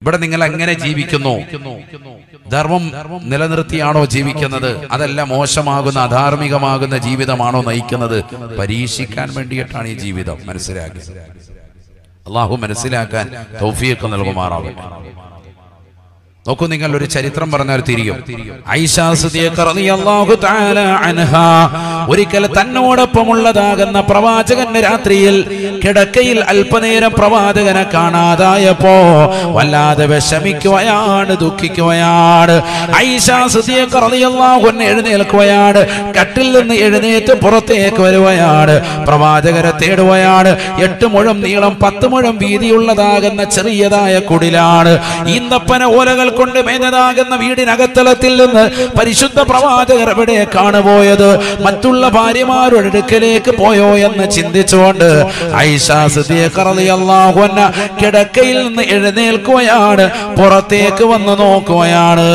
ഇവിടെ നിങ്ങൾ എങ്ങനെ ജീവിക്കുന്നു ധർമ്മം നിലനിർത്തിയാണോ ജീവിക്കുന്നത് അതല്ല മോശമാകുന്ന അധാർമികമാകുന്ന ജീവിതമാണോ നയിക്കുന്നത് പരീക്ഷിക്കാൻ വേണ്ടിയിട്ടാണ് ഈ ജീവിതം മനസ്സിലാക്കി അള്ളാഹു മനസ്സിലാക്കാൻ തൗഫീഖ് നൽകുമാറാവട്ടെ നോക്കൂ നിങ്ങൾ ഒരു ചരിത്രം പറഞ്ഞാൽ തിരിയും ഐഷാ സിദ്ദീഖ റളിയല്ലാഹു തആല അൻഹാ ഒരിക്കൽ തന്നോടൊപ്പമുള്ളതാകുന്ന പ്രവാചകന്റെ രാത്രിയിൽ കിടക്കയിൽ അല്പനേരം പ്രവാചകനെ കാണാതായപ്പോ വല്ലാതെ വിഷമിക്കുകയാണ് ദുഃഖിക്കുകയാണ് ഐഷാ സിദ്ദീഖ റളിയല്ലാഹു അൻഹ എഴുന്നേൽക്കുകയാണ് കട്ടിൽ നിന്ന് എഴുന്നേറ്റ് പുറത്തേക്ക് വരുകയാണ് പ്രവാചകരെ തേടുകയാണ് എട്ട് മുഴം നീളം പത്ത് മുഴം വീതിയുള്ളതാകുന്ന ചെറിയതായ കുടിലാണ് ഈന്തപ്പന ഓലകൾ കൊണ്ട് മേഞ്ഞതാകുന്ന വീടിനകത്തളത്തിൽ നിന്ന് പരിശുദ്ധ പ്രവാചകർ എവിടേക്കാണ് പോയത് മറ്റുള്ള ഭാര്യമാരുടെ അടുക്കലേക്ക് പോയോ എന്ന് ചിന്തിച്ചുകൊണ്ട് ഐഷാ സിദ്ദീഖ റളിയല്ലാഹു അൻഹ കിടക്കയിൽ നിന്ന് എഴുന്നേൽക്കുകയാണ് പുറത്തേക്ക് വന്ന് നോക്കുകയാണ്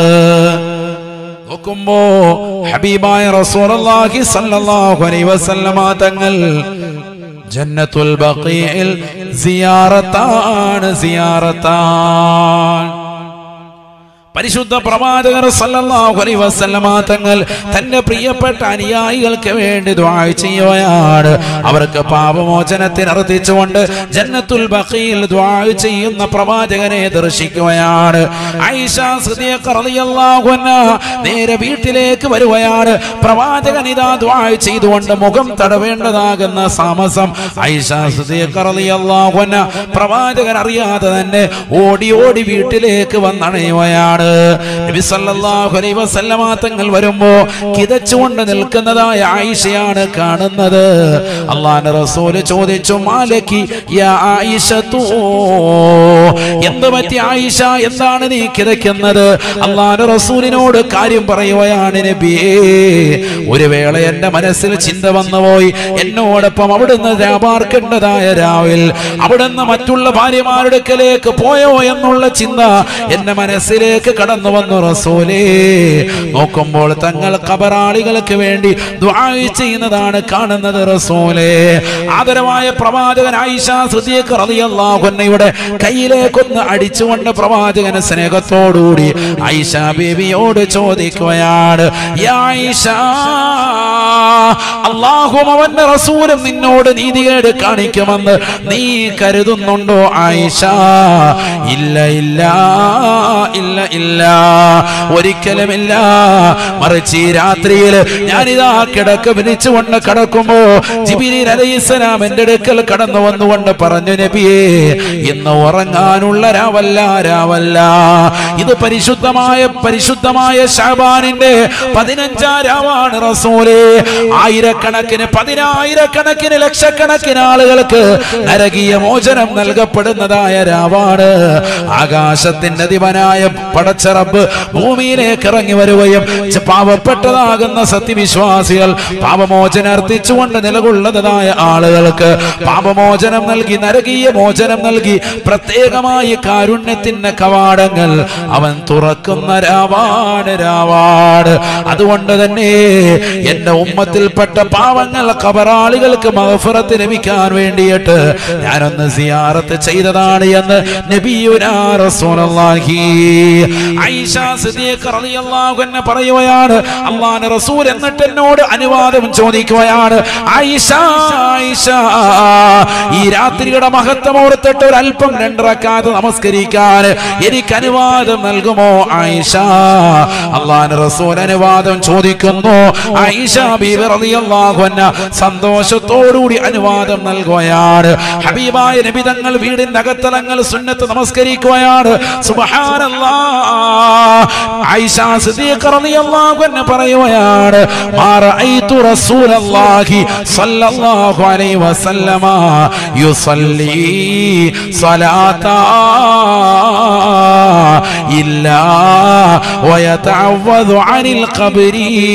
നോക്കുമ്പോ ഹബീബായ റസൂലുള്ളാഹി സ്വല്ലല്ലാഹു അലൈഹി വസല്ലമ തങ്ങൾ ജന്നത്തുൽ ബഖീഇൽ സിയാറത്താണ് സിയാറത്താണ് പരിശുദ്ധ പ്രവാചകർ സല്ലല്ലാഹു അലൈഹി വസല്ലമ തങ്ങൾ തന്റെ പ്രിയപ്പെട്ട അനുയായികൾക്ക് വേണ്ടി ദുആ ചെയ്യുകയാണ് അവർക്ക് പാപമോചനത്തിന് അർത്ഥിച്ചുകൊണ്ട് ജന്നത്തുൽ ബഖീൽ ദുആ ചെയ്യുന്ന പ്രവാചകനെ ദർശിക്കുകയാണ് ആയിഷ സിദ്ദീഖ റളിയല്ലാഹു അൻഹ നേരെ വീട്ടിലേക്ക് വരുകയാണ് പ്രവാചകൻ ഇതാ ദുആ ചെയ്തുകൊണ്ട് മുഖം തടവേണ്ടതാകുന്ന താമസം ആയിഷ സിദ്ദീഖ റളിയല്ലാഹു അൻഹ പ്രവാചകൻ അറിയാതെ തന്നെ ഓടി ഓടി വീട്ടിലേക്ക് വന്നണയുകയാണ് നബി സല്ലല്ലാഹു അലൈഹി വസല്ലമ തങ്ങൾ വരുമ്പോ കിതച്ചുകൊണ്ട് നിൽക്കുന്നതായ ആയിഷയാണ് കാണുന്നത് അള്ളാഹുവിന്റെ റസൂല് ചോദിച്ചു മാലക്കി യാ ആയിഷത്തു എന്ത് പറ്റി ആയിഷ എന്താണ് നീ കിതയ്ക്കുന്നത് അള്ളാഹുവിന്റെ റസൂലിനോട് കാര്യം പറയുകയാണ് നബിയേ ഒരു വേള എന്റെ മനസ്സിൽ ചിന്ത വന്നുപോയി എന്നോടൊപ്പം അവിടുന്ന് രാപാർക്കേണ്ടതായ രാവിൽ അവിടുന്ന് മറ്റുള്ള ഭാര്യമാരുടെ അടുക്കലേക്ക് പോയോ എന്നുള്ള ചിന്ത എന്റെ മനസ്സിലേക്ക് കടന്നു വന്നു റസൂലേ നോക്കുമ്പോൾ തങ്ങൾ കബറാളികൾക്ക് വേണ്ടി ദുആ ചെയ്യുന്നതാണ് കാണുന്നത് റസൂലേ ആദരവായ പ്രവാചകൻ ആയിഷ സിദ്ദീഖ് റളിയല്ലാഹു അൻഹയുടെ കയ്യിലേക്കൊന്ന് അടിച്ചുകൊണ്ട് പ്രവാചകൻ സ്നേഹത്തോടുകൂടി ആയിഷ ബേബിയോട് ചോദിക്കുകയാണ് യാ ആയിഷ അള്ളാഹും അവന്റെ റസൂലും നിന്നോട് നീതികേട് കാണിക്കുമെന്ന് നീ കരുതുന്നുണ്ടോ ആയിഷ ഇല്ല ഇല്ല ഇല്ല ഇല്ല ഒരിക്കലുമില്ല മറിച്ച് ഈ രാത്രിയിൽ ഞാനിതാ കിടക്ക വിളിച്ചുകൊണ്ട് കിടക്കുമ്പോ ജിബിലി അലൈഹിസ്സലാം എന്റെ അടുക്കൽ കടന്നു വന്നുകൊണ്ട് പറഞ്ഞു നബിയേ ഇന്ന് ഉറങ്ങാനുള്ള രാവല്ല രാവല്ല ഇത് പരിശുദ്ധമായ പരിശുദ്ധമായ ഷാബാനിന്റെ പതിനഞ്ചാം രാവാണ് റസൂലേ ആയിരക്കണക്കിന് പതിനായിരക്കണക്കിന് ലക്ഷക്കണക്കിന് ആളുകൾക്ക് നരകീയ മോചനം നൽകപ്പെടുന്നതായ രാവാണ് ആകാശത്തിന്റെ ദിവനായ പടച്ചറബ് ഭൂമിയിലേക്ക് ഇറങ്ങി വരികയും ച- പാവപ്പെട്ടതാകുന്ന സത്യവിശ്വാസികൾ പാപമോചനം അർത്ഥിച്ചുകൊണ്ട് നിലകൊള്ളുന്നതായ ആളുകൾക്ക് പാപമോചനം നൽകി നരകീയ മോചനം നൽകി പ്രത്യേകമായി കാരുണ്യത്തിന്റെ കവാടങ്ങൾ അവൻ തുറക്കുന്ന രാവാണ് രാവാണ് അതുകൊണ്ട് തന്നെ എന്റെ ഉമ്മത്തിൽപ്പെട്ട പാവങ്ങൾ കബറാളികൾക്ക് മഹഫറത്ത് ലഭിക്കാൻ വേണ്ടിയിട്ട് ഞാനൊന്ന് സിയാറത്ത് ചെയ്തതാണ് എന്ന് നബിയുനാ റസൂലുള്ളാഹി ആയിഷ സിദ്ദീഖ റളിയല്ലാഹു അൻഹ പറയുകയാണ് അള്ളാഹുവിന്റെ റസൂൽ എന്നിട്ട് എന്നോട് അനുവാദം ചോദിക്കുകയാണ് ആയിഷ ആയിഷ ഈ രാത്രിയുടെ മഹത്വം ഓർത്തിട്ട് ഒരു അല്പം രണ്ടറക്കാതെ നമസ്കരിക്കാൻ എനിക്ക് അനുവാദം നൽകുമോ ആയിഷ അള്ളാഹുവിന്റെ റസൂൽ അനുവാദം ചോദിക്കുന്നു ആയിഷ ബീവി റളിയല്ലാഹു അൻഹ സന്തോഷത്തോടുകൂടി അനുവാദം നൽകുകയാണ് ഹബീബായ നബി തങ്ങൾ വീടിന്റെ അകത്തളങ്ങൾ സുന്നത്ത് നമസ്കരിക്കുകയാണ് സുബ്ഹാനല്ലാ ആയിഷ സിദ്ദീഖ റളിയല്ലാഹു അൻഹ പറയുകയാണ് മാ റഅയ്തു റസൂലല്ലാഹി സ്വല്ലല്ലാഹു അലൈഹി വസല്ലമ യുസല്ലി സ്വലാത്താ ഇല്ലാ ويتعوذ عن القبر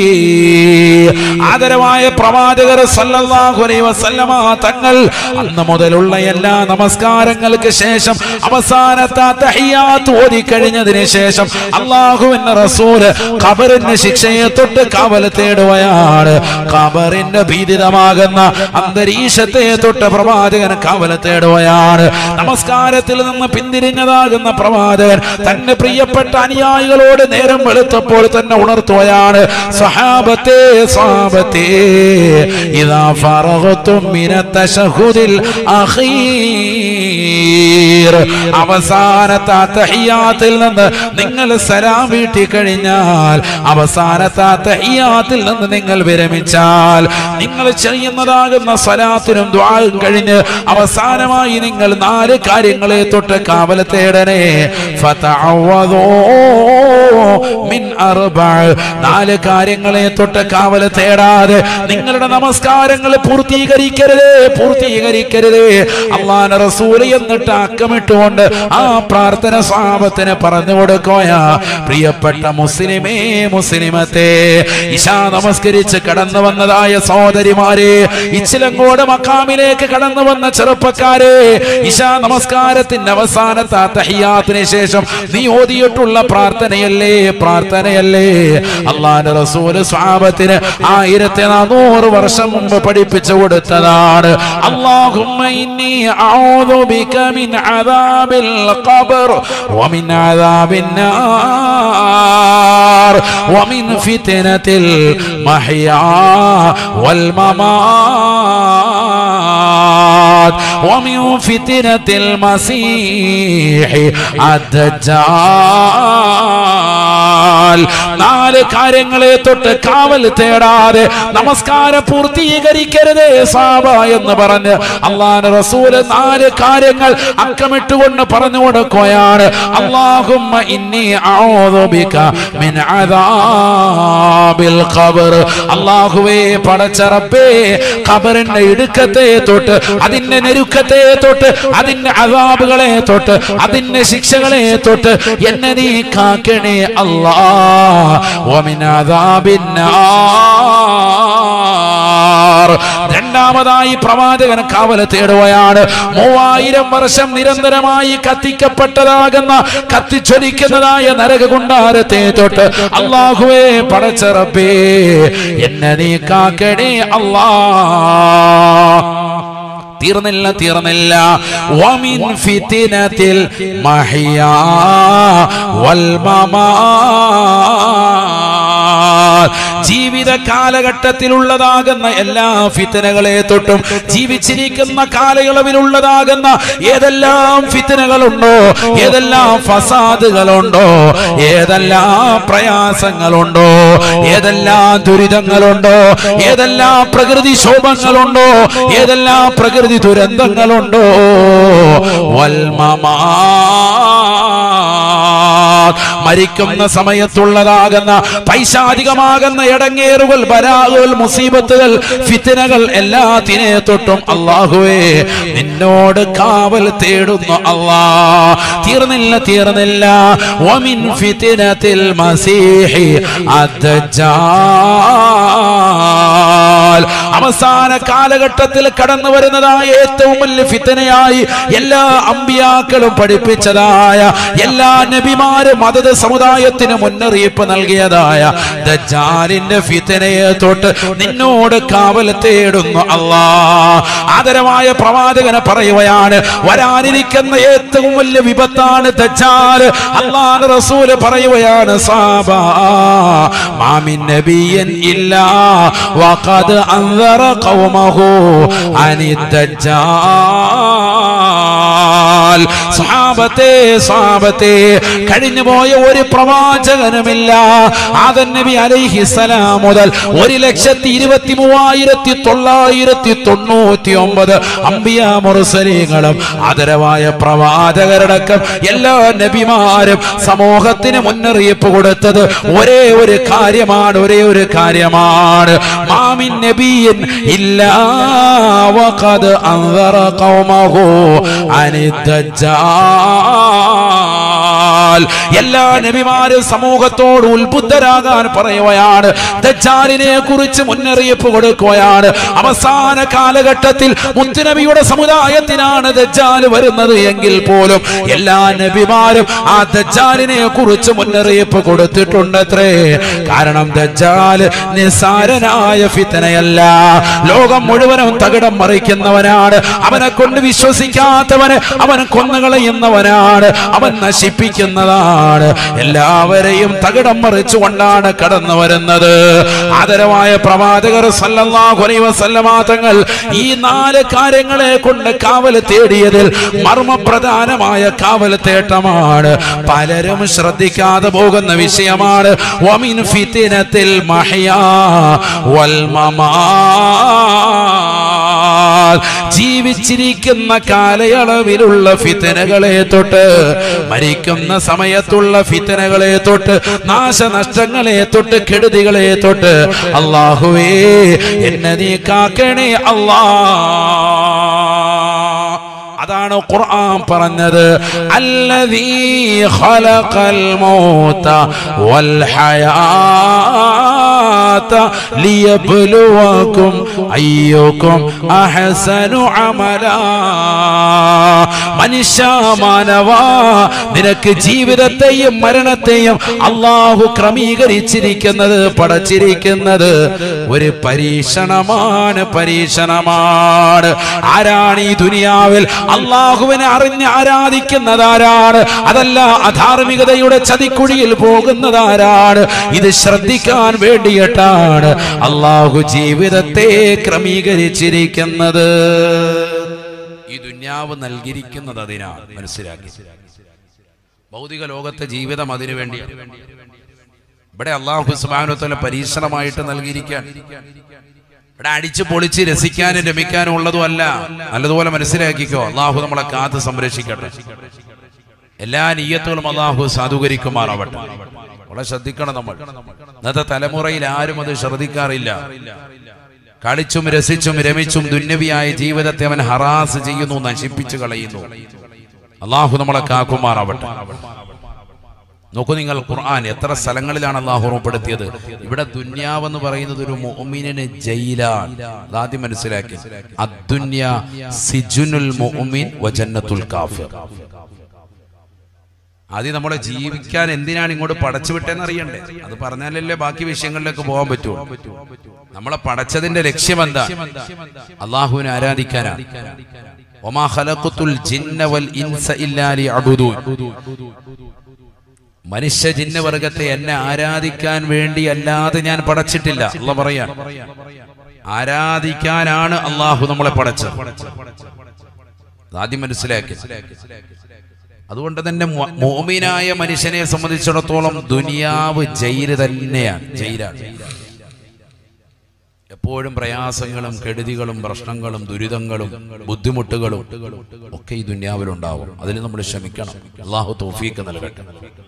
ആദരവായ പ്രവാചകർ സല്ലല്ലാഹു അലൈഹി വസല്ലമ തങ്ങൾ അന്ന് മുതലുള്ള എല്ലാ നമസ്കാരങ്ങൾക്ക് ശേഷം അവസാനത്തെ തഹിയാത്ത് ഓതി കഴിഞ്ഞതിന് ശേഷം അള്ളാഹുവിന്റെ റസൂല് ഖബറിന്റെ ശിക്ഷയെ തൊട്ട് കാവൽ തേടുകയാണ് ഖബറിന്റെ ഭീതിതമാകുന്ന അന്തരീക്ഷത്തെ തൊട്ട് പ്രവാചകൻ കാവൽ തേടുകയാണ് നമസ്കാരത്തിൽ നിന്ന് പിന്തിരിഞ്ഞതാകുന്ന പ്രവാചകൻ തന്റെ പ്രിയപ്പെട്ട അനുയായികളോട് നേരം വെളുത്തപ്പോൾ തന്നെ ഉണർത്തുകയാണ് സഹാബത്തെ സാബത്തെ ഇതാ ഫറഗത്തും മിനത്ത ശഹുദിൽ അഖീർ അവസാനത്തെ തഹിയാത്തിൽ നിന്ന് നിങ്ങൾ സലാം വീട്ടി കഴിഞ്ഞാൽ അവസാനത്തെ തഹിയാത്തിൽ നിന്ന് നിങ്ങൾ വിരമിച്ചാൽ നിങ്ങൾ ചെയ്യുന്നതാകുന്ന സലാത്തിനും ദ്വാരും കഴിഞ്ഞ് അവസാനമായി നിങ്ങൾ നാല് കാര്യങ്ങളെ തൊട്ട് കാവൽ തേടണേ ഫതഅവദൂ മിൻ അർബഅ നാല് കാര്യങ്ങളെ തൊട്ട് കാവൽ തേടാതെ നിങ്ങളുടെ നമസ്കാരങ്ങൾ പൂർത്തീകരിക്കരുത് പൂർത്തീകരിക്കരുത് അള്ളാഹ് റസൂൽ എന്നിട്ട് അക്കമിട്ടുകൊണ്ട് ആ പ്രാർത്ഥന സാപത്തിന് പറഞ്ഞു കൊടുക്കോയാ പ്രിയപ്പെട്ട മുസ്ലിമേ മുസ്ലിമത്തെ ഇശാ നമസ്കരിച്ച് കടന്നു വന്നതായ സഹോദരിമാരെ ഇച്ചിലങ്കോട് മക്കാമിലേക്ക് കടന്നു വന്ന ചെറുപ്പക്കാരെ ഇശാ നമസ്കാരത്തിന്റെ അവസാനത്തെ തഹിയാത്തിന് ശേഷം നീ ഓതിയിട്ടുള്ള പ്രാർത്ഥനയല്ലേ പ്രാർത്ഥനയല്ലേ അള്ളാന്റെ റസൂല് സ്വാപത്തിന് ആയിരത്തി നാനൂറ് വർഷം മുമ്പ് പഠിപ്പിച്ചു കൊടുത്തതാണ് അള്ളാഹുമ്മ ഇന്നി അഊദു ബിക മിൻ അദാബിൽ ഖബർ വമിൻ അദാബിൻ നാർ വമിൻ ഫിത്നത്തിൽ മഹ്യാ വൽ മമാത് ومن فتنة المسيح الدجال നാല് കാര്യങ്ങളെ തൊട്ട് കാവൽ തേടാതെ നമസ്കാരം പൂർത്തീകരിക്കരുതേ സാബ എന്ന് പറഞ്ഞ് അള്ളാഹ് റസൂല് നാല് കാര്യങ്ങൾ അക്കമിട്ടുകൊണ്ട് പറഞ്ഞു കൊടുക്കുകയാണ് അള്ളാഹുമ്മ ഇന്നി അഊദു ബിക മിൻ അദാബിൽ ഖബർ അള്ളാഹുവേ പടച്ച റബ്ബേ ഖബറിന്റെ ഇടുക്കത്തെ തൊട്ട് അതിന്റെ നെരുക്കത്തെ തൊട്ട് അതിന്റെ അതാബുകളെ തൊട്ട് അതിന്റെ ശിക്ഷകളെ തൊട്ട് എന്നെ നീ കാക്കണേ അല്ലാ വമിൻ അദാബിന്നാർ രണ്ടാമതായി പ്രവാചകൻ കാവൽ തേടുകയാണ് മൂവായിരം വർഷം നിരന്തരമായി കത്തിക്കപ്പെട്ടതാകുന്ന കത്തിച്ചൊലിക്കുന്നതായ നരകകുണ്ടാരത്തെ തൊട്ട് അള്ളാഹുവേ പടച്ച റബ്ബേ എന്നെ നീ കാക്കണേ അല്ലാ തീർന്നില്ല തീർന്നില്ല വമിൻ ഫിത്തിനത്തിൽ മഹിയാ വൽ മമാത് ജീവിത കാലഘട്ടത്തിലുള്ളതാകുന്ന എല്ലാ ഫിത്തനകളെ തൊട്ടും ജീവിച്ചിരിക്കുന്ന കാലയളവിലുള്ളതാകുന്ന ഏതെല്ലാം ഫിത്തനകളുണ്ടോ ഏതെല്ലാം ഫസാദുകളുണ്ടോ ഏതെല്ലാം പ്രയാസങ്ങളുണ്ടോ ഏതെല്ലാം ദുരിതങ്ങളുണ്ടോ ഏതെല്ലാം പ്രകൃതി ശോഭങ്ങളുണ്ടോ ഏതെല്ലാം പ്രകൃതി ദുരന്തങ്ങളുണ്ടോ വൽമമാ മരിക്കുന്ന സമയത്തുള്ളതാകുന്ന പൈശാചികമാകുന്ന ഇടങ്ങേറുകൾ ബലാകുകൾ മുസീബത്തുകൾ ഫിത്തനകൾ എല്ലാത്തിനെ തൊട്ടും അള്ളാഹുവേ നിന്നോട് കാവൽ തേടുന്നു അള്ളാ തീർന്നില്ല തീർന്നില്ല വമിൻ ഫിത്തിനത്തിൽ മസീഹി അദ്ദജാൽ അവസാന കാലഘട്ടത്തിൽ കടന്നു വരുന്നതായ ഏറ്റവും വലിയ ഫിത്തനയായി എല്ലാ അമ്പിയാക്കളും പഠിപ്പിച്ചതായ എല്ലാ നബിമാരും മതത് സമുദായത്തിന് മുന്നറിയിപ്പ് നൽകിയതായ ദജ്ജാലിന്റെ ഫിത്തനയെ തൊട്ട് നിന്നോട് കാവൽ തേടുന്നു അല്ലാ ആദരമായ പ്രവാചകനെ പറയുകയാണ് വരാനിരിക്കുന്ന ഏറ്റവും വലിയ വിപത്താണ് ദജ്ജാൽ അള്ളാഹ് റസൂല് പറയുകയാണ് സാബാ മാമിൻ നബിയൻ ഇല്ലാ വഖദ് അൻദറ ഖൗമഹു അനി ദജ്ജാൽ സഹാബത്തെ സഹാബത്തെ കഴിഞ്ഞു പോയ ഒരു പ്രവാചകനുമില്ല ആദൻ നബി അലൈഹിസലാം മുതൽ ഒരു ലക്ഷത്തി ഇരുപത്തി മൂവായിരത്തി തൊള്ളായിരത്തി തൊണ്ണൂറ്റി ഒമ്പത് അമ്പിയ മുറുസലീങ്ങളും ആദരവായ പ്രവാചകരടക്കം എല്ലാ നബിമാരും സമൂഹത്തിന് മുന്നറിയിപ്പ് കൊടുത്തത് ഒരേ ഒരു കാര്യമാണ് ഒരേ ഒരു കാര്യമാണ് മാമിൻ നബിയൻ ഇല്ലാ വഖദ് അൻദറ ഖൗമഹു അനി ദജ്ജാൽ ദജ്ജാൽ എല്ലാ നബിമാരും സമൂഹത്തോട് ഉത്ബുദ്ധരാകാൻ പറയുകയാണ് ദജ്ജാലിനെ കുറിച്ച് മുന്നറിയിപ്പ് കൊടുക്കുകയാണ് അവസാന കാലഘട്ടത്തിൽ മുത്തുനബിയുടെ സമുദായത്തിനാണ് ദജ്ജാൽ വരുന്നത് എങ്കിൽ പോലും എല്ലാ നബിമാരും ആ ദജ്ജാലിനെ കുറിച്ച് മുന്നറിയിപ്പ് കൊടുത്തിട്ടുണ്ടത്രേ കാരണം ദജ്ജാൽ നിസാരനായ ഫിത്തനയല്ല ലോകം മുഴുവനും തകിടം മറിക്കുന്നവനാണ് അവനെ കൊണ്ട് വിശ്വസിക്കാത്തവന് അവൻ കൊന്നുകളയുന്നവനാണ് അവൻ നശിപ്പിക്കുന്നതാണ് എല്ലാവരെയും തകിടം മറിച്ചുകൊണ്ടാണ് കടന്നു വരുന്നത് ആദരവായ പ്രവാചകർ സല്ലല്ലാഹു അലൈഹി വസല്ലമ തങ്ങൾ ഈ നാല് കാര്യങ്ങളെ കൊണ്ട് കാവൽ തേടിയതിൽ മർമ്മപ്രധാനമായ കാവൽ തേട്ടമാണ് പലരും ശ്രദ്ധിക്കാതെ പോകുന്ന വിഷയമാണ് വമിൻ ഫിത്തിനത്തിൽ മഹയാ വൽ മമാത് ജീവിച്ചിരിക്കുന്ന കാലയളവിലുള്ള ഫിത്തനകളെ തൊട്ട് മരിക്കുന്ന സമയത്തുള്ള ഫിത്തനകളെ തൊട്ട് നാശനഷ്ടങ്ങളെ തൊട്ട് കെടുതികളെ തൊട്ട് അള്ളാഹുവേ എന്നെ നീ കാക്കണേ അല്ലാ അതാണ് ഖുർആൻ പറഞ്ഞത് അല്ലദീ ഖലഖൽ മൗത വൽ ഹയാത ലിയബ്ലുവകും അയ്യുക്കും അഹ്സനു അമലാ മനുഷ്യ മാനവ നിനക്ക് ജീവിതത്തെയും മരണത്തെയും അള്ളാഹു ക്രമീകരിച്ചിരിക്കുന്നത് പടച്ചിരിക്കുന്നത് ഒരു പരീക്ഷണമാണ് പരീക്ഷണമാണ് ആരാണ് ഈ ദുനിയാവിൽ അള്ളാഹുവിനെ അറിഞ്ഞ് ആരാധിക്കുന്നത് ആരാണ് അതല്ല അധാർമികതയുടെ ചതിക്കുഴിയിൽ പോകുന്നത് ആരാണ് ഇത് ശ്രദ്ധിക്കാൻ വേണ്ടിയിട്ടാണ് അള്ളാഹു ജീവിതത്തെ ക്രമീകരിച്ചിരിക്കുന്നത് ഈ ദുന്യാവ് നൽകിയിരിക്കുന്നത് അതിനാണ് മനസ്സിലാക്കി ഭൗതിക ലോകത്തെ ജീവിതം അതിനു വേണ്ടിയാണ് ഇവിടെ അള്ളാഹു സുബാനുത്തല പരീക്ഷണമായിട്ട് നൽകിയിരിക്കാൻ ഇവിടെ അടിച്ചു പൊളിച്ച് രസിക്കാനും രമിക്കാനും ഉള്ളതും അല്ല നല്ലതുപോലെ മനസ്സിലാക്കിക്കോ അള്ളാഹു നമ്മളെ കാത്ത് സംരക്ഷിക്കട്ടെ എല്ലാ നീയത്തുകളും അള്ളാഹു സാധൂകരിക്കുമാറാവട്ടെ വളരെ ശ്രദ്ധിക്കണം നമ്മൾ ഇന്നത്തെ തലമുറയിൽ ആരും അത് ശ്രദ്ധിക്കാറില്ല കളിച്ചും രസിച്ചും രമിച്ചും ദുന്നവിയായ ജീവിതത്തെ അവൻ ഹറാസ് ചെയ്യുന്നു നശിപ്പിച്ചു കളയുന്നു അള്ളാഹു നമ്മളെ കാക്കുമാറാവട്ടെ നോക്കൂ നിങ്ങൾ ഖുർആൻ എത്ര സ്ഥലങ്ങളിലാണ് അള്ളാഹു ഉറപ്പെടുത്തിയത് ഇവിടെ ദുന്യാവെന്ന് പറയുന്നത് ഒരു മുഅ്മിനിന് ജയിലാണ് അതാദ്യം മനസ്സിലാക്കി അദ്ദുന്യ സിജുനുൽ മുഅ്മിൻ വജന്നത്തുൽ കാഫിർ ആദ്യം നമ്മളെ ജീവിക്കാൻ എന്തിനാണ് ഇങ്ങോട്ട് പടച്ചു വിട്ടെന്ന് അറിയണ്ടേ അത് പറഞ്ഞാലല്ലേ ബാക്കി വിഷയങ്ങളിലേക്ക് പോകാൻ പറ്റുമോ നമ്മളെ പടച്ചതിന്റെ ലക്ഷ്യം എന്താ അള്ളാഹുവിനെ ആരാധിക്കാനാ ഒമാ ഖലഖത്തുൽ ജിന്ന വൽ ഇൻസ ഇല്ലാ ലിയഅബുദൂൻ മനുഷ്യ ജിന്നവർഗത്തെ എന്നെ ആരാധിക്കാൻ വേണ്ടി അല്ലാതെ ഞാൻ പടച്ചിട്ടില്ല അല്ല പറയാൻ ആരാധിക്കാനാണ് അള്ളാഹു നമ്മളെ പടച്ചത് ആദ്യം മനസ്സിലാക്കി അതുകൊണ്ട് തന്നെ മു- മോമിനായ മനുഷ്യനെ സംബന്ധിച്ചിടത്തോളം ദുനിയാവ് ജയില് തന്നെയാണ് ജയിലാണ് എപ്പോഴും പ്രയാസങ്ങളും കെടുതികളും പ്രശ്നങ്ങളും ദുരിതങ്ങളും ബുദ്ധിമുട്ടുകളും ഒക്കെ ഈ ദുന്യാവിലുണ്ടാവും അതിന് നമ്മൾ ക്ഷമിക്കണം അള്ളാഹു തോഫീക്ക് നൽകട്ടെ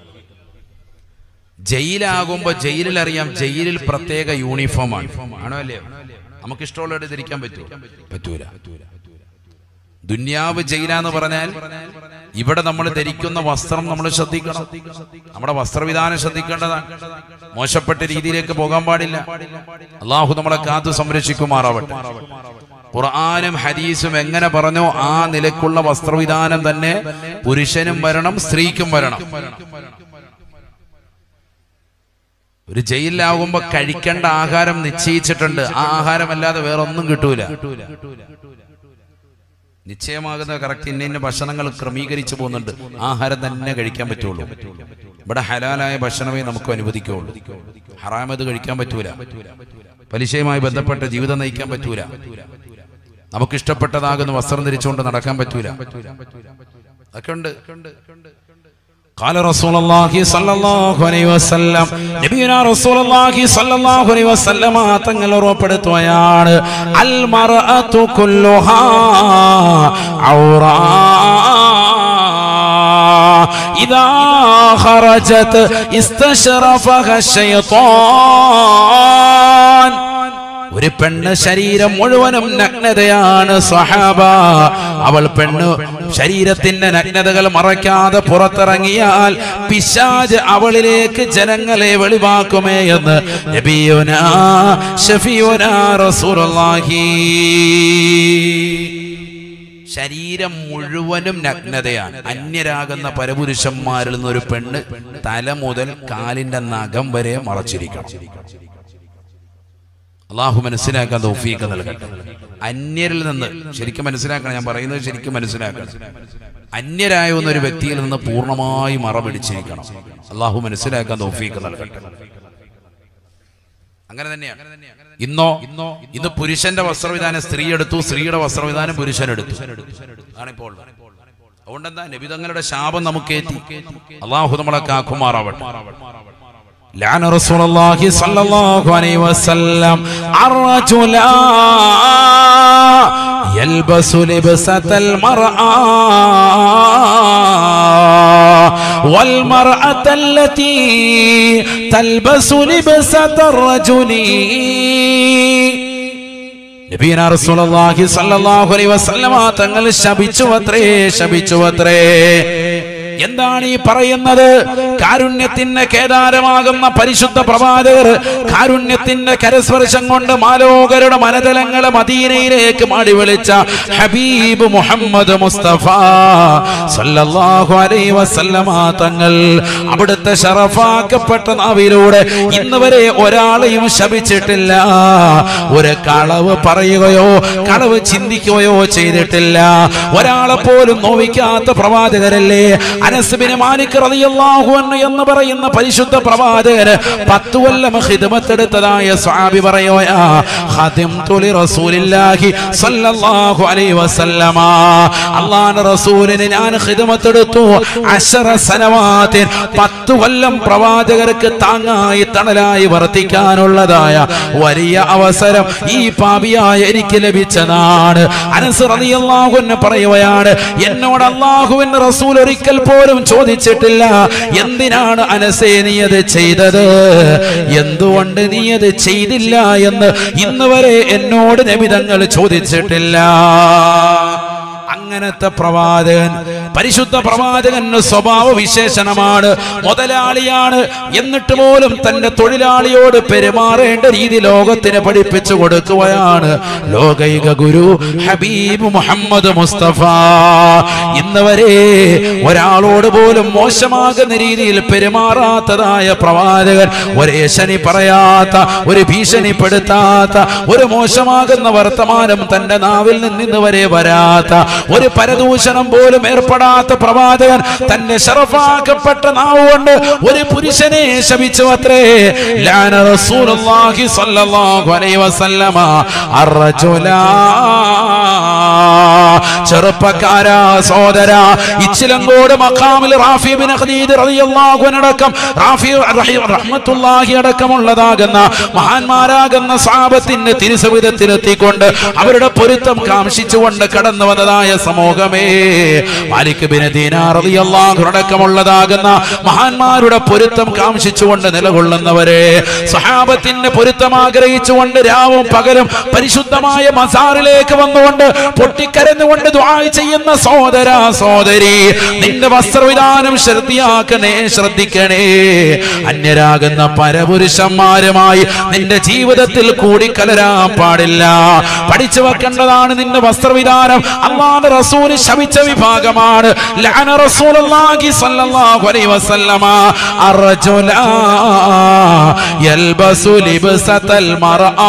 ജയിലാകുമ്പോ ജയിലിൽ അറിയാം ജയിലിൽ പ്രത്യേക യൂണിഫോമാണ് ആണോ അല്ലേ നമുക്ക് ഇഷ്ടമുള്ളത് ധരിക്കാൻ പറ്റുമോ പറ്റൂല ദുന്യാവ് ജയിലാന്ന് പറഞ്ഞാൽ ഇവിടെ നമ്മൾ ധരിക്കുന്ന വസ്ത്രം നമ്മൾ ശ്രദ്ധിക്കണം നമ്മുടെ വസ്ത്രവിധാനം ശ്രദ്ധിക്കേണ്ടതാണ് മോശപ്പെട്ട രീതിയിലേക്ക് പോകാൻ പാടില്ല അള്ളാഹു നമ്മളെ കാത്തു സംരക്ഷിക്കുമാറാവട്ടെ ഖുർആാനും ഹദീസും എങ്ങനെ പറഞ്ഞോ ആ നിലക്കുള്ള വസ്ത്രവിധാനം തന്നെ പുരുഷനും വരണം സ്ത്രീക്കും വരണം ഒരു ജയിലിലാകുമ്പോ കഴിക്കേണ്ട ആഹാരം നിശ്ചയിച്ചിട്ടുണ്ട് ആ ആഹാരമല്ലാതെ വേറെ ഒന്നും കിട്ടൂല നിശ്ചയമാകുന്ന കറക്റ്റ് ഇന്ന ഇന്ന ഭക്ഷണങ്ങൾ ക്രമീകരിച്ചു പോകുന്നുണ്ട് ആഹാരം തന്നെ കഴിക്കാൻ പറ്റുള്ളൂ ഇവിടെ ഹലാലായ ഭക്ഷണമേ നമുക്ക് അനുവദിക്കുകയുള്ളൂ ഹറാമത് കഴിക്കാൻ പറ്റൂല പലിശയുമായി ബന്ധപ്പെട്ട ജീവിതം നയിക്കാൻ പറ്റൂല നമുക്ക് ഇഷ്ടപ്പെട്ടതാകുന്ന വസ്ത്രം ധരിച്ചുകൊണ്ട് നടക്കാൻ പറ്റൂല അതൊക്കെ ഉണ്ട് قال رسول الله صلى الله عليه وسلم നബിയുനാ റസൂൽ അല്ലാഹി സ്വല്ലല്ലാഹു അലൈഹി വസല്ലമ തങ്ങൾ ഉറപ്പെടുത്തുകയാണ് അൽ മർഅതു കുല്ലുഹാ ഔറാ ഇദാ ഖറജത് ഇസ്തശറഫഹ ശൈത്താൻ ഒരു പെണ്ണ് ശരീരം മുഴുവനും നഗ്നതയാണ് സഹാബ അവൾ പെണ്ണ് ശരീരത്തിന്റെ നഗ്നതകൾ മറയ്ക്കാതെ പുറത്തിറങ്ങിയാൽ പിശാജ് അവളിലേക്ക് ജനങ്ങളെ വെളിവാക്കുമേ എന്ന് നബിയുനാ ഷഫിയുനാ റസൂലുള്ളാഹി ശരീരം മുഴുവനും നഗ്നതയാണ് അന്യരാകുന്ന പരപുരുഷന്മാരിൽ നിന്ന് ഒരു പെണ്ണ് തല മുതൽ കാലിന്റെ നഖം വരെ മറച്ചിരിക്കണം അള്ളാഹു മനസ്സിലാക്കാൻ തൗഫീഖ് നൽകട്ടെ അന്യരിൽ നിന്ന് ശരിക്കും മനസ്സിലാക്കണം ഞാൻ പറയുന്നത് ശരിക്കും മനസ്സിലാക്കണം അന്യരായ ഒരു വ്യക്തിയിൽ നിന്ന് പൂർണ്ണമായി മറ പിടിച്ചിരിക്കണം അള്ളാഹു മനസ്സിലാക്കാൻ തൗഫീഖ് നൽകട്ടെ അങ്ങനെ തന്നെയാണ് ഇന്നോ ഇന്നോ ഇന്ന് പുരുഷന്റെ വസ്ത്രവിധാനം സ്ത്രീ എടുത്തു സ്ത്രീയുടെ വസ്ത്രവിധാനം പുരുഷൻ എടുത്തു ആണിപ്പോൾ അതുകൊണ്ട് എന്താ നബിതങ്ങളുടെ ശാപം നമുക്കേറ്റി അള്ളാഹു നമ്മളെ കാക്കുമാറാവട്ടെ لعن رسول الله صلى الله عليه وسلم الرجل يلبس لبسة المرأة والمرأة التي تلبس لبسة الرجل നബീന റസൂലുള്ളാഹി സ്വല്ലല്ലാഹു അലൈഹി വസല്ലമ തങ്ങൾ ശപിച്ചുവത്രേ ശപിച്ചുവത്രേ എന്താണ് ഈ പറയുന്നത് കാരുണ്യത്തിന്റെ കേദാരമാകുന്ന പരിശുദ്ധ പ്രവാചകർ കാരുണ്യത്തിന്റെ കരസ്പർശം കൊണ്ട് മാലോകരുടെ മനതലങ്ങളെ മദീനയിലേക്ക് മാടി വിളിച്ച ഹബീബ് മുഹമ്മദ് മുസ്തഫ സല്ലല്ലാഹു അലൈഹി വസല്ലമ തങ്ങൾ അവിടുത്തെ ഷറഫാക്കപ്പെട്ട നാവിലൂടെ ഇന്ന് വരെ ഒരാളെയും ശപിച്ചിട്ടില്ല ഒരു കളവ് പറയുകയോ കളവ് ചിന്തിക്കുകയോ ചെയ്തിട്ടില്ല ഒരാളെ പോലും നോവിക്കാത്ത പ്രവാചകരല്ലേ അനസ്ബിന് മാലിക് റളിയല്ലാഹു അൻഹു എന്ന് പറയുന്ന പരിശുദ്ധ പ്രവാചകര് പത്തു കൊല്ലം ഖിദ്മത്തെടുത്തതായ സ്വാബി പറയുകയാ ഖദിംതു ലി റസൂലില്ലാഹി സ്വല്ലല്ലാഹു അലൈഹി വസല്ലമ അല്ലാഹുവിന്റെ റസൂലിന് ഞാൻ ഖിദ്മത്തെടുത്തു അശറ സനവാത്തിൻ പത്തു കൊല്ലം പ്രവാചകർക്ക് താങ്ങായി തണലായി വർത്തിക്കാനുള്ളതായ വലിയ അവസരം ഈ പാപിയായ എനിക്ക് ലഭിച്ചതാണ് അനസ് റളിയല്ലാഹു അൻഹു പറയുകയാണ് എന്നോട് അല്ലാഹുവിന്റെ റസൂൽ ഒരിക്കൽ പോലും ചോദിച്ചിട്ടില്ല എന്തിനാണ് അനസേ നീ അത് ചെയ്തത് എന്തുകൊണ്ട് നീ അത് ചെയ്തില്ല എന്ന് ഇന്ന് വരെ എന്നോട് നബിതങ്ങൾ ചോദിച്ചിട്ടില്ല അങ്ങനത്തെ പ്രവാചകൻ പരിശുദ്ധ പ്രവാചകന് സ്വഭാവ വിശേഷണമാണ് മുതലാളിയാണ് എന്നിട്ട് പോലും തന്റെ തൊഴിലാളിയോട് പെരുമാറേണ്ട രീതി ലോകത്തിന് പഠിപ്പിച്ചു കൊടുക്കുകയാണ് ലോകൈക ഗുരു ഹബീബ് മുഹമ്മദ് മുസ്തഫ ഇന്ന് വരെ ഒരാളോട് പോലും മോശമാകുന്ന രീതിയിൽ പെരുമാറാത്തതായ പ്രവാചകൻ ഒരേ ശനി പറയാത്ത ഒരു ഭീഷണിപ്പെടുത്താത്ത ഒരു മോശമാകുന്ന വർത്തമാനം തന്റെ നാവിൽ നിന്ന് ഇന്ന് വരെ വരാത്ത ഒരു പരദൂഷണം പോലും ഏർപ്പെടാത്ത പ്രവാചകൻ തന്റെ ഷറഫാക്കപ്പെട്ട നാവ് കൊണ്ട് ഒരു പുരുഷനെ ശപിച്ചു അത്രേ ലാന റസൂലുള്ളാഹി സ്വല്ലല്ലാഹു അലൈഹി വസല്ലമ അർറജുല ചെറുപ്പക്കാരാ സോദര ഇച്ചിലങ്കോട് മഖാമിൽ റാഫി ബിൻ ഖദീദ് റളിയല്ലാഹു അൻഹടക്കം റാഫി റഹി- റഹ്മത്തുള്ളാഹി അടക്കമുള്ളതാകുന്ന മഹാന്മാരാകുന്ന സാപത്തിന്റെ തിരുസവിധത്തിലെത്തിക്കൊണ്ട് അവരുടെ പൊരുത്തം കാംക്ഷിച്ചുകൊണ്ട് കടന്നു വന്നതായ സമൂഹമേ മാലിക് ബിൻ ദീനാർ റളിയല്ലാഹു അടക്കമുള്ളതാകുന്ന മഹാന്മാരുടെ പൊരുത്തം കാംക്ഷിച്ചുകൊണ്ട് നിലകൊള്ളുന്നവരെ സഹാബത്തിന്റെ പൊരുത്തം ആഗ്രഹിച്ചുകൊണ്ട് രാവും പകലും പരിശുദ്ധമായ മസാറിലേക്ക് വന്നുകൊണ്ട് പൊട്ടിക്കരഞ്ഞുകൊണ്ട് ദുആ ചെയ്യുന്ന സഹോദര സഹോദരി നിന്റെ വസ്ത്രവിധാനം ശ്രദ്ധയാക്കണേ ശ്രദ്ധിക്കണേ അന്യരാകുന്ന പരപുരുഷന്മാരുമായി നിന്റെ ജീവിതത്തിൽ കൂടിക്കലരാൻ പാടില്ല പഠിച്ചു വെക്കേണ്ടതാണ് നിന്റെ വസ്ത്രവിധാനം അള്ളാഹുവിന്റെ റസൂല് ശപിച്ച വിഭാഗമാണ് ലഅന റസൂലുള്ളാഹി സ്വല്ലല്ലാഹു അലൈഹി വസല്ലമ അർജുല യൽബസു ലിബ്സതൽ മർആ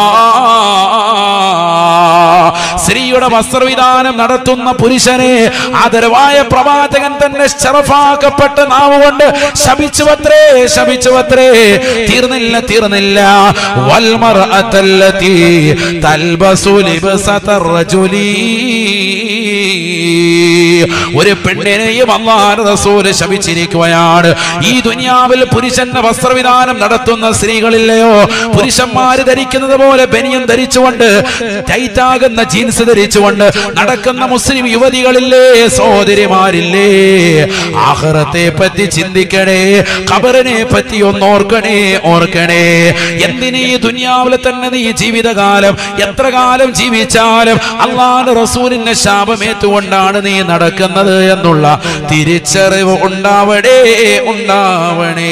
സ്ത്രീയുടെ വസ്ത്രവിധാനം നടത്തുന്ന പുരുഷനെ ആദരവായ പ്രവാചകൻ തന്നെ ശറഫാക്കപ്പെട്ട നാവുകൊണ്ട് ശപിച്ചുവത്രേ ശപിച്ചുവത്രേ തീർന്നില്ല തീർന്നില്ല വൽമർഅത്തല്ലതി തൽബസു ലിബ്സതർ റജുലി ഒരു പെണ്ണിനെയും അള്ളാഹു റസൂല് ശപിച്ചിരിക്കുകയാണ് ഈ ദുനിയാവിൽ പുരുഷന്റെ വസ്ത്രവിധാനം നടത്തുന്ന സ്ത്രീകളില്ലയോ പുരുഷന്മാര് ധരിക്കുന്നത് പോലെ ബനിയൻ ധരിച്ചുകൊണ്ട് ടൈറ്റാകുന്ന താഴുന്ന ജീൻസ് ധരിച്ചുകൊണ്ട് നടക്കുന്ന മുസ്ലിം യുവതികളില്ലേ സഹോദരിമാരില്ലേ ആഹ്റത്തെ പറ്റി ചിന്തിക്കണേ ഖബറിനെ പറ്റി ഒന്ന് ഓർക്കണേ ഓർക്കണേ എന്തിനീ ദുനിയാവിലെ തന്നെ നീ ജീവിതകാലം എത്ര കാലം ജീവിച്ചാലും അള്ളാഹ് റസൂലിന്റെ ശാപമേറ്റുകൊണ്ടാണ് നീ നടക്കുന്നത് എന്നുള്ള തിരിച്ചറിവ് ഉണ്ടാവണേ ഉണ്ടാവണേ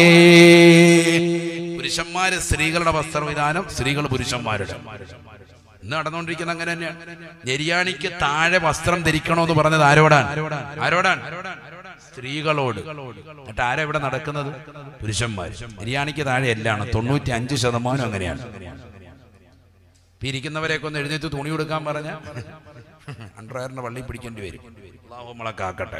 പുരുഷന്മാര് സ്ത്രീകളുടെ വസ്ത്രവിധാനം സ്ത്രീകൾ പുരുഷന്മാരുടെ ഇന്ന് നടന്നുകൊണ്ടിരിക്കുന്ന അങ്ങനെ തന്നെയാണ് നെരിയാണിക്ക് താഴെ വസ്ത്രം ധരിക്കണമെന്ന് പറഞ്ഞത് ആരോടാണ് ആരോടാണ് സ്ത്രീകളോട് എന്നിട്ട് ആരാ ഇവിടെ നടക്കുന്നത് പുരുഷന്മാർ നെരിയാണിക്ക് താഴെ എല്ലാണ് തൊണ്ണൂറ്റി അഞ്ച് ശതമാനം അങ്ങനെയാണ് ഇപ്പൊ ഇരിക്കുന്നവരെയൊക്കെ ഒന്ന് എഴുന്നേറ്റ് തുണി കൊടുക്കാൻ പറഞ്ഞ അണ്ടർവയറിന്റെ വള്ളി പിടിക്കേണ്ടി വരും അള്ളാഹു നമ്മളെ കാക്കട്ടെ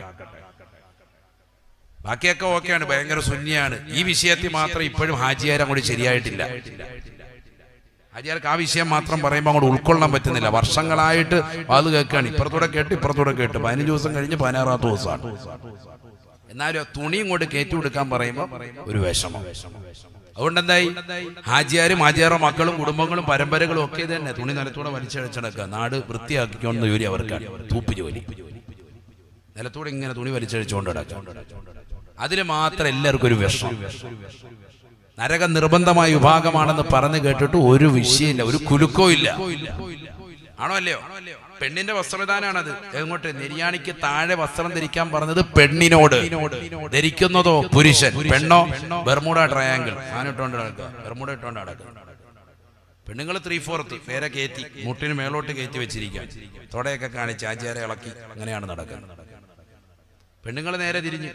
ബാക്കിയൊക്കെ ഓക്കെയാണ് ഭയങ്കര ശൂന്യാണ് ഈ വിഷയത്തിൽ മാത്രം ഇപ്പോഴും ഹാജിയാർ അങ്ങോട്ട് ശരിയായിട്ടില്ല ഹാജിയാർക്ക് ആ വിഷയം മാത്രം പറയുമ്പോൾ അങ്ങോട്ട് ഉൾക്കൊള്ളാൻ പറ്റുന്നില്ല വർഷങ്ങളായിട്ട് അത് കേൾക്കുകയാണ് ഇപ്പുറത്തൂടെ കേട്ട് ഇപ്പുറത്തൂടെ കേട്ട് പതിനഞ്ച് ദിവസം കഴിഞ്ഞ് പതിനാറാമത്തെ ദിവസമാണ് എന്നാലും ആ തുണി ഇങ്ങോട്ട് കയറ്റി കൊടുക്കാൻ പറയുമ്പോൾ ഒരു വിഷമം അതുകൊണ്ട് എന്തായി ഹാജിയാരും ഹാജിയാറോ മക്കളും കുടുംബങ്ങളും പരമ്പരകളും ഒക്കെ ഇത് തന്നെ തുണി നിലത്തൂടെ വലിച്ചഴിച്ചടക്കുക നാട് വൃത്തിയാക്കിക്കൊണ്ട ജോലി അവർക്കാണ് തൂപ്പ് ജോലി നിലത്തൂടെ ഇങ്ങനെ തുണി വലിച്ചഴിച്ചുകൊണ്ട് നടക്കുക അതിൽ മാത്രം എല്ലാവർക്കും ഒരു വിഷമം നരക നിർബന്ധമായ വിഭാഗമാണെന്ന് പറഞ്ഞു കേട്ടിട്ട് ഒരു വിഷയമില്ല ഒരു കുലുക്കോ ഇല്ല ആണോ അല്ലയോ പെണ്ണിന്റെ വസ്ത്രവിധാനാണത് എങ്ങോട്ട് നെരിയാണിക്ക് താഴെ വസ്ത്രം ധരിക്കാൻ പറഞ്ഞത് പെണ്ണിനോട് ധരിക്കുന്നതോ പുരുഷൻ പെണ്ണോ ബെർമുഡ ട്രയാങ്കിൾ ആനിട്ടോണ്ട് നടക്കുക ബെർമുഡ ഇട്ടോണ്ട് നടക്കുക പെണ്ണുങ്ങൾ ത്രീ ഫോർത്ത് നേരെ കയറ്റി മുട്ടിന് മേലോട്ട് കയറ്റി വെച്ചിരിക്കാൻ തൊടയൊക്കെ കാണിച്ച് ആചാരെ ഇളക്കി അങ്ങനെയാണ് നടക്കുന്നത് പെണ്ണുങ്ങൾ നേരെ തിരിഞ്ഞ്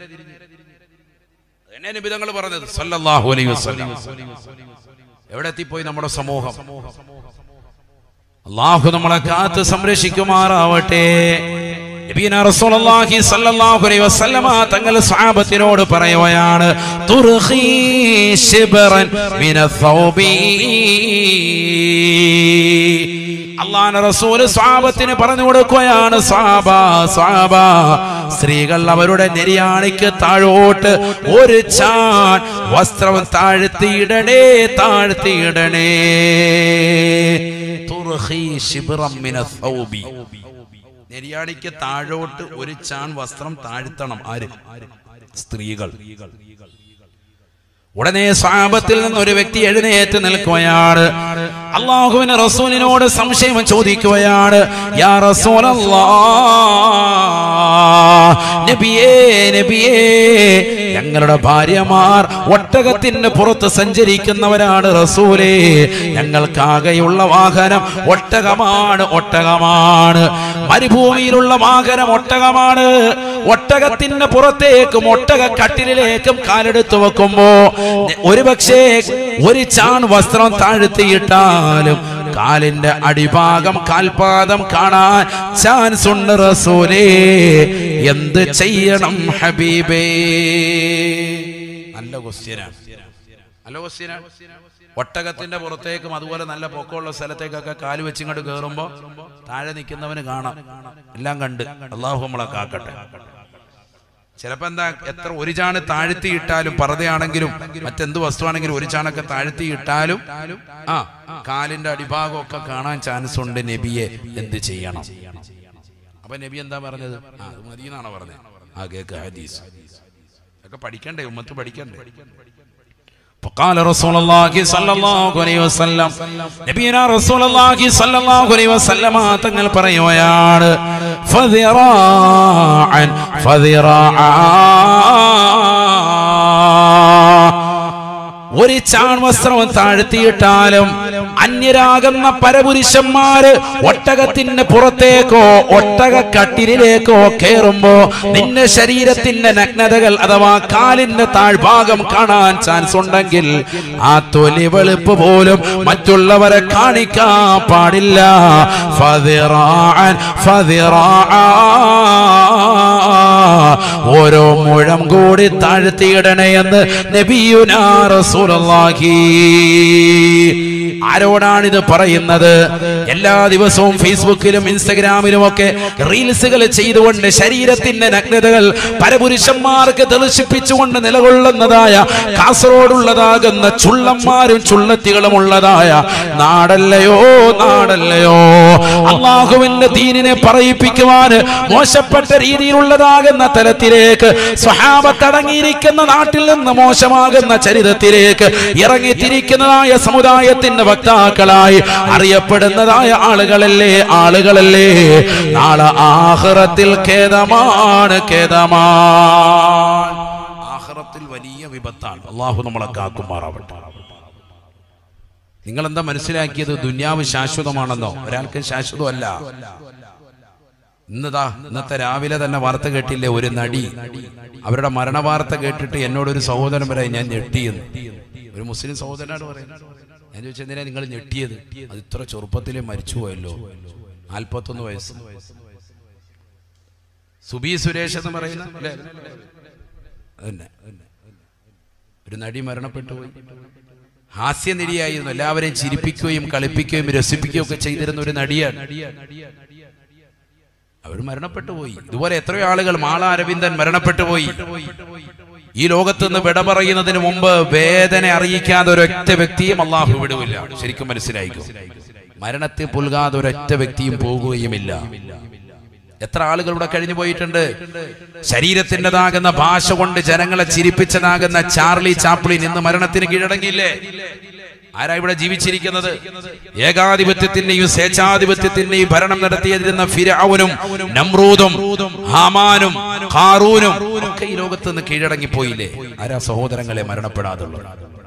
എന്നെ നിബിധങ്ങൾ പറഞ്ഞത് സല്ലല്ലാഹു അലൈഹി വസല്ലം എവിടെ എത്തിപ്പോയി നമ്മുടെ സമൂഹം അള്ളാഹു നമ്മളെ കാത്ത് സംരക്ഷിക്കുമാറാവട്ടെ നബീന റസൂലുള്ളാഹി സ്വല്ലല്ലാഹു അലൈഹി വസല്ലമ തങ്ങൾ സ്വഹാബത്തിനോട് പറയുകയാണ് തുർഖി ശിബ്റൻ മിന ഥൗബി അള്ളാഹ് റസൂല് സ്വാബത്തിന് പറഞ്ഞു കൊടുക്കുകയാണ് സ്വാബ സ്വാബ സ്ത്രീകൾ അവരുടെ നെരിയാണിക്ക് താഴോട്ട് ഒരു ചാൻ വസ്ത്രം താഴ്ത്തിയിടണേ താഴ്ത്തിയിടണേ തുർഖി ശിബ്റൻ മിന ഥൗബി നെരിയാണിക്ക് താഴോട്ട് ഒരു ചാൺ വസ്ത്രം താഴ്ത്തണം ആര് സ്ത്രീകൾ ഉടനെ സ്വാപത്തിൽ നിന്ന് ഒരു വ്യക്തി എഴുന്നേറ്റ് നിൽക്കുകയാണ് അള്ളാഹുവിന് റസൂലിനോട് സംശയം ചോദിക്കുകയാണ് യാ റസൂലല്ലാ നബിയേ നബിയേ ഞങ്ങളുടെ ഭാര്യമാർ ഒട്ടകത്തിന്റെ പുറത്ത് സഞ്ചരിക്കുന്നവരാണ് റസൂലേ ഞങ്ങൾക്കാകെയുള്ള വാഹനം ഒട്ടകമാണ് ഒട്ടകമാണ് മരുഭൂമിയിലുള്ള വാഹനം ഒട്ടകമാണ് ഒട്ടകത്തിന്റെ പുറത്തേക്കും ഒട്ടക കട്ടിലിലേക്കും കാലെടുത്തു വെക്കുമ്പോ ഒരുപക്ഷേ ഒരു ചാൺ വസ്ത്രം താഴ്ത്തിയിട്ടാലും കാലിന്റെ അടിഭാഗം കാൽപാദം കാണാൻ ചാൻസ് ഉണ്ട് റസൂലേ എന്ത് ചെയ്യണം ഹബീബേ നല്ല ക്വസ്റ്റ്യനാണ് നല്ല ക്വസ്റ്റ്യനാണ് ഒട്ടകത്തിന്റെ പുറത്തേക്കും അതുപോലെ നല്ല പൊക്കമുള്ള സ്ഥലത്തേക്കൊക്കെ കാല് വെച്ചിങ്ങോട്ട് കയറുമ്പോ താഴെ നിൽക്കുന്നവന് കാണാം എല്ലാം കണ്ട് അള്ളാഹു നമ്മളെ കാക്കട്ടെ ചിലപ്പോ എന്താ എത്ര ഒരു ചാണ് താഴ്ത്തി ഇട്ടാലും പറതയാണെങ്കിലും മറ്റെന്ത് വസ്തുവാണെങ്കിലും ഒരു ചാണൊക്കെ താഴ്ത്തി ഇട്ടാലും ആ കാലിന്റെ അടിഭാഗമൊക്കെ കാണാൻ ചാൻസ് ഉണ്ട് നബിയെ എന്ത് ചെയ്യണം അപ്പൊ നബി എന്താ പറഞ്ഞത് ആ അത് മതി എന്നാണ് പറഞ്ഞത് ആ കേക്ക് ഹദീസ് ഒക്കെ പഠിക്കണ്ടേ ഉമ്മത്ത് പഠിക്കണ്ടേ فقال رسول الله صلى الله عليه وسلم നബിയന റസൂൽ അല്ലാഹി സ്വല്ലല്ലാഹു അലൈഹി വസല്ലമ തങ്ങൾ പറയുകയാണ് ഫദിറാഅൻ ഫദിറാഅ ഒരു ചാൺ വസ്ത്രം താഴ്ത്തിയിട്ടാലും അന്യരാകുന്ന പരപുരുഷന്മാര് ഒട്ടകത്തിന്റെ പുറത്തേക്കോ ഒട്ടക കട്ടിലിലേക്കോ കയറുമ്പോ നിന്റെ ശരീരത്തിന്റെ നഗ്നതകൾ അഥവാ കാലിന്റെ താഴ്ഭാഗം കാണാൻ ചാൻസ് ഉണ്ടെങ്കിൽ ആ തൊലി വെളുപ്പ് പോലും മറ്റുള്ളവരെ കാണിക്കാൻ പാടില്ല ഫദിറാഅൻ ഫദിറാഅ. ഓരോ മുഴം കൂടി താഴ്ത്തിയിടണേ എന്ന് നബിയുനാ റസൂൽ റസൂലുള്ളാഹി ആരോടാണിത് പറയുന്നത് എല്ലാ ദിവസവും ഫേസ്ബുക്കിലും ഇൻസ്റ്റഗ്രാമിലും ഒക്കെ റീൽസുകൾ ചെയ്തുകൊണ്ട് ശരീരത്തിന്റെ നഗ്നതകൾ പരപുരുഷന്മാർക്ക് തെളിച്ചിപ്പിച്ചുകൊണ്ട് നിലകൊള്ളുന്നതായ കാസർഗോഡുള്ളതാകുന്ന ചുള്ളന്മാരും ചുള്ളത്തികളും ഉള്ളതായ നാടല്ലയോ നാടല്ലയോ അള്ളാഹുവിന്റെ ദീനിനെ പറയിപ്പിക്കുവാൻ മോശപ്പെട്ട രീതിയിലുള്ളതാകുന്ന തലത്തിലേക്ക് സ്വഹാബത്തടങ്ങിയിരിക്കുന്ന നാട്ടിൽ നിന്ന് മോശമാകുന്ന ചരിതത്തിലേക്ക് ഇറങ്ങിത്തിരിക്കുന്നതായ സമുദായത്തിന്റെ വക്താക്കളായി അറിയപ്പെടുന്നതായ ആളുകളല്ലേ ആളുകളല്ലേ നാളെ ആഹ്റത്തിൽ ഖേദമാണ് ഖേദമാണ് ആഹ്റത്തിൽ വലിയ വിപത്താണ് അള്ളാഹു നമ്മളെ കാക്കുമാറാവട്ടെ നിങ്ങൾ എന്താ മനസ്സിലാക്കിയത് ദുന്യാവ് ശാശ്വതമാണെന്നോ ഒരാൾക്ക് ശാശ്വതമല്ല ഇന്നതാ ഇന്നത്തെ രാവിലെ തന്നെ വാർത്ത കേട്ടില്ലേ ഒരു നടി അവരുടെ മരണ വാർത്ത കേട്ടിട്ട് എന്നോടൊരു സഹോദരൻ പറയാം ഞാൻ ഞെട്ടിയെന്ന് ഒരു മുസ്ലിം സഹോദരനാണ് പറയുന്നത് ഞാൻ ചോദിച്ചെന്തിനാ നിങ്ങൾ ഞെട്ടിയത് അത് ഇത്ര ചെറുപ്പത്തിലേ മരിച്ചുപോയല്ലോ നാൽപ്പത്തൊന്ന് വയസ്സ് സുബി സുരേഷ് എന്ന് പറയുന്ന അല്ലേ? അതന്നെ ഒരു നടി മരണപ്പെട്ടു പോയി ഹാസ്യനിരിയായിരുന്നു എല്ലാവരെയും ചിരിപ്പിക്കുകയും കളിപ്പിക്കുകയും രസിപ്പിക്കുകയും ഒക്കെ ചെയ്തിരുന്ന ഒരു നടിയാണ് അവർ മരണപ്പെട്ടു പോയി ഇതുപോലെ എത്രയോ ആളുകൾ മാള അരവിന്ദൻ മരണപ്പെട്ടു പോയി ഈ ലോകത്ത് നിന്ന് വിട പറയുന്നതിന് മുമ്പ് വേദന അറിയിക്കാതെ ഒരൊറ്റ വ്യക്തിയും അള്ളാഹു വിടുവില്ല ശരിക്കും മനസ്സിലായിക്കും മരണത്തെ പുൽകാതെ ഒരൊറ്റ വ്യക്തിയും പോകുകയുമില്ല എത്ര ആളുകൾ ഇവിടെ കഴിഞ്ഞു പോയിട്ടുണ്ട് ശരീരത്തിൻ്റെതാകുന്ന ഭാഷ കൊണ്ട് ജനങ്ങളെ ചിരിപ്പിച്ചതാകുന്ന ചാർലി ചാപ്ലിൻ ഇന്ന് മരണത്തിന് കീഴടങ്ങിയില്ലേ ആരാ ഇവിടെ ജീവിച്ചിരിക്കുന്നത് ഏകാധിപത്യത്തിന്റെയും സ്വേച്ഛാധിപത്യത്തിന്റെയും ഭരണം നടത്തിയതിരുന്ന ഫിരൗനും നമ്രൂദും ഹാമാനും ഖാറൂനും ഒക്കെ ഈ ലോകത്ത് നിന്ന് കീഴടങ്ങിപ്പോയില്ലേ ആരാ സഹോദരങ്ങളെ മരണപ്പെടാതുള്ളത്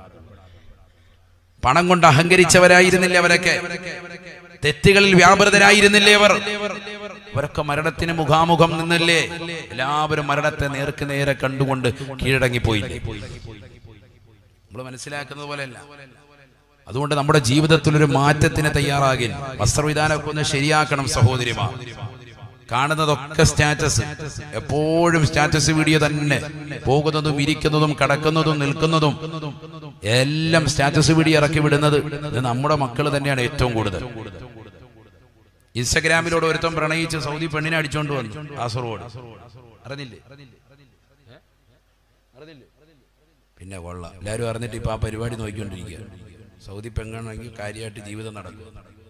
പണം കൊണ്ട് അഹങ്കരിച്ചവരായിരുന്നില്ലേ അവരൊക്കെ തെറ്റുകളിൽ വ്യാപൃതരായിരുന്നില്ലേ അവർ അവരൊക്കെ മരണത്തിന് മുഖാമുഖം നിന്നില്ലേ എല്ലാവരും മരണത്തെ നേർക്ക് നേരെ കണ്ടുകൊണ്ട് കീഴടങ്ങിപ്പോയില്ലേ നമ്മൾ മനസ്സിലാക്കുന്നത് പോലെയല്ല അതുകൊണ്ട് നമ്മുടെ ജീവിതത്തിൽ ഒരു മാറ്റത്തിന് തയ്യാറാകിൻ വസ്ത്രവിധാനമൊക്കെ ഒന്ന് ശരിയാക്കണം സഹോദരിമാർ കാണുന്നതൊക്കെ സ്റ്റാറ്റസ് എപ്പോഴും സ്റ്റാറ്റസ് വീഡിയോ തന്നെ പോകുന്നതും ഇരിക്കുന്നതും കടക്കുന്നതും നിൽക്കുന്നതും എല്ലാം സ്റ്റാറ്റസ് വീഡിയോ ഇറക്കി വിടുന്നത് ഇത് നമ്മുടെ മക്കൾ തന്നെയാണ് ഏറ്റവും കൂടുതൽ ഇൻസ്റ്റഗ്രാമിലൂടെ ഒരുത്തം പ്രണയിച്ച് സൗദി പെണ്ണിനെ അടിച്ചോണ്ട് വന്നു കാസർഗോഡ് അറിഞ്ഞില്ലേ ഏ? അറിഞ്ഞില്ലേ? പിന്നെ കൊള്ളാം എല്ലാവരും അറിഞ്ഞിട്ട് ഇപ്പൊ ആ പരിപാടി നോക്കിക്കൊണ്ടിരിക്കുക സൗദി പെണ്ണാണെങ്കിൽ കാര്യമായിട്ട് ജീവിതം നടക്കും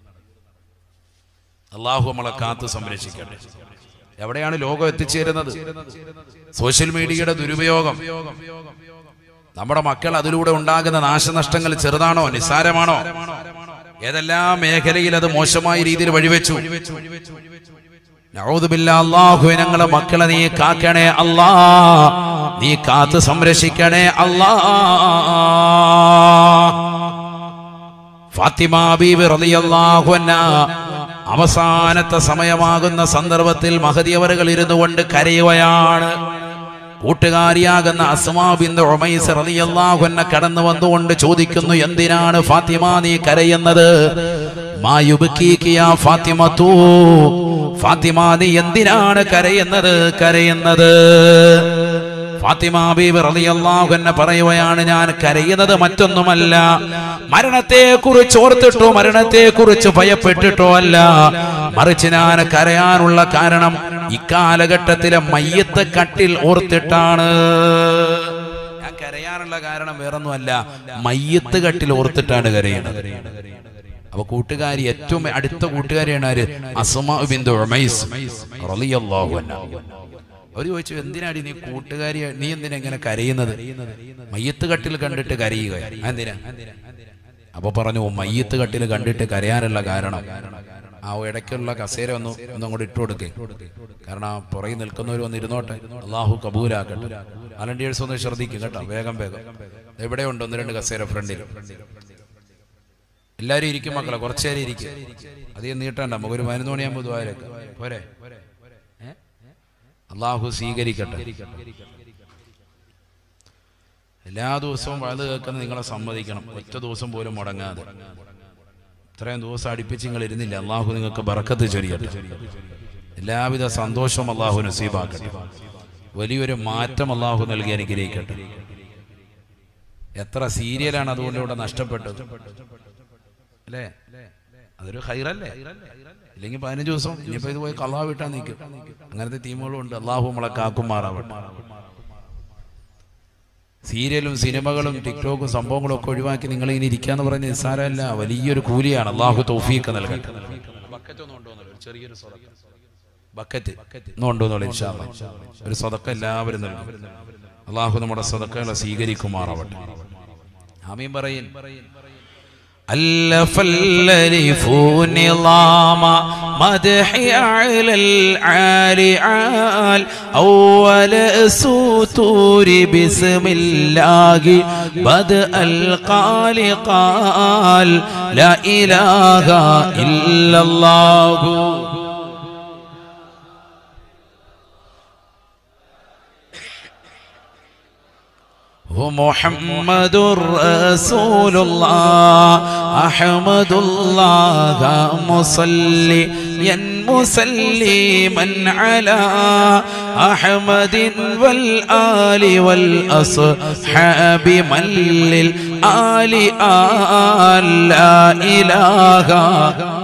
അള്ളാഹു നമ്മളെ കാത്ത് സംരക്ഷിക്കട്ടെ എവിടെയാണ് ലോകം എത്തിച്ചേരുന്നത് സോഷ്യൽ മീഡിയയുടെ ദുരുപയോഗം നമ്മുടെ മക്കൾ അതിലൂടെ ഉണ്ടാകുന്ന നാശനഷ്ടങ്ങൾ ചെറുതാണോ നിസ്സാരമാണോ ഏതെല്ലാം മേഖലയിൽ അത് മോശമായ രീതിയിൽ വഴിവെച്ചു നഊദുബില്ല അള്ളാഹുവെ ഞങ്ങളെ മക്കളെ നീ കാക്കണേ അല്ലാ നീ കാത്ത് സംരക്ഷിക്കണേ അല്ലാ ഫാത്തിമ ബീബി റളിയല്ലാഹു അൻഹ അവസാനത്തെ സമയമാകുന്ന സന്ദർഭത്തിൽ മഹദിയവറുകൾ ഇരുന്നു കൊണ്ട് കരയുകയാണ് കൂട്ടുകാരിയാകുന്ന അസ്മാ ബിന്ദു ഉമൈസ് റളിയല്ലാഹു അൻഹ കടന്നു വന്നുകൊണ്ട് ചോദിക്കുന്നു എന്തിനാണ് ഫാത്തിമ നീ കരയുന്നത് മാ യുബ്കീക യാ ഫാത്തിമതു ഫാത്തിമ നീ എന്തിനാണ് കരയുന്നത് കരയുന്നത് ഫാത്തിമ ബീബി റളിയല്ലാഹു അൻഹ പറയുകയാണ് ഞാൻ കരയുന്നത് മറ്റൊന്നുമല്ല മരണത്തെ കുറിച്ച് ഓർത്തിട്ടോ മരണത്തെ കുറിച്ച് ഭയപ്പെട്ടിട്ടോ അല്ല മറിച്ച് ഞാൻ കരയാനുള്ള കാരണം ഇക്കാലഘട്ടത്തിലെ മയ്യത്ത് കട്ടിൽ ഓർത്തിട്ടാണ് ഞാൻ കരയാനുള്ള കാരണം വേറൊന്നുമല്ല മയ്യത്ത് കട്ടിൽ ഓർത്തിട്ടാണ് കരയുന്നത് അപ്പൊ കൂട്ടുകാരി ഏറ്റവും അടുത്ത കൂട്ടുകാരിയാണ് ആര് അസ്മാ ബിന്ദു ഉമൈസ് റളിയല്ലാഹു അൻഹ അവർ ചോദിച്ചു എന്തിനാടി നീ കൂട്ടുകാരി നീ എന്തിനാ ഇങ്ങനെ കരയുന്നത് മയ്യത്ത് കട്ടിൽ കണ്ടിട്ട് കരയുക എന്തിനാ അപ്പൊ പറഞ്ഞു മയ്യത്ത് കട്ടിൽ കണ്ടിട്ട് കരയാനുള്ള കാരണം ആ ഇടയ്ക്കുള്ള കസേര ഒന്ന് ഒന്നും കൂടി ഇട്ടു കൊടുക്കേ കാരണം ആ പുറകിൽ നിൽക്കുന്നവർ ഒന്ന് ഇരുന്നോട്ടെ അള്ളാഹു കബൂലാക്കട്ടെ അലണ്ടിയേഴ്സ് ഒന്ന് ശ്രദ്ധിക്കും കേട്ടോ വേഗം വേഗം എവിടെ ഉണ്ട് ഒന്ന് രണ്ട് കസേര ഫ്രണ്ടിൽ എല്ലാവരും ഇരിക്കും മക്കളെ കുറച്ചു നേരം ഇരിക്കും അധികം നീട്ടണ്ട നമുക്കൊരു പതിനൊന്ന് മണിയാകുമ്പോൾ ദ്വാരൊക്കെ പോരെ ഏ? അള്ളാഹു സ്വീകരിക്കട്ടെ എല്ലാ ദിവസവും വഴുത് കേൾക്കുന്ന നിങ്ങളെ സമ്മതിക്കണം ഒറ്റ ദിവസം പോലും മുടങ്ങാതെ ഇത്രയും ദിവസം അടുപ്പിച്ച് നിങ്ങൾ ഇരുന്നില്ല അള്ളാഹു നിങ്ങൾക്ക് ബറക്കത്ത് ചൊരിയട്ടെ എല്ലാവിധ സന്തോഷവും അള്ളാഹു നസീബാക്കട്ടെ വലിയൊരു മാറ്റം അള്ളാഹു നൽകി അനുഗ്രഹിക്കട്ടെ എത്ര സീരിയലാണ് അതുകൊണ്ട് ഇവിടെ നഷ്ടപ്പെട്ടത് അല്ലേ അതൊരു ഹൈറല്ലേ ഇല്ലെങ്കിൽ പതിനഞ്ച് ദിവസം ഇനിയിപ്പോ ഇത് പോയി കള്ളാ വിട്ടാ നിൽക്കും അങ്ങനത്തെ ടീമുകളും ഉണ്ട് അള്ളാഹു നമ്മളെ കാക്കുമാറാവട്ടെ സീരിയലും സിനിമകളും ടിക്ടോക്കും സംഭവങ്ങളും ഒക്കെ ഒഴിവാക്കി നിങ്ങൾ ഇങ്ങനെ ഇരിക്കാന്ന് പറഞ്ഞ നിസ്സാരമല്ല വലിയൊരു കൂലിയാണ് അള്ളാഹു തൗഫീഖ് നൽകട്ടെ ബക്കറ്റ് ഒന്നും കൊണ്ടുവന്നോളൂ ഇൻഷാ അല്ലാ. ഒരു സ്വതക്ക എല്ലാവരും നൽകും അള്ളാഹു നമ്മുടെ സ്വതക്കകളെ സ്വീകരിക്കുമാറാവട്ടെ ആമീൻ പറയും ألف الألف نظام مدح على العالي عال أول سطور بسم الله بدأ القال قال لا إله إلا الله محمد رسول الله أحمد الله مصليا مسلما على أحمد والآل والأصحاب من للآل آل لا إله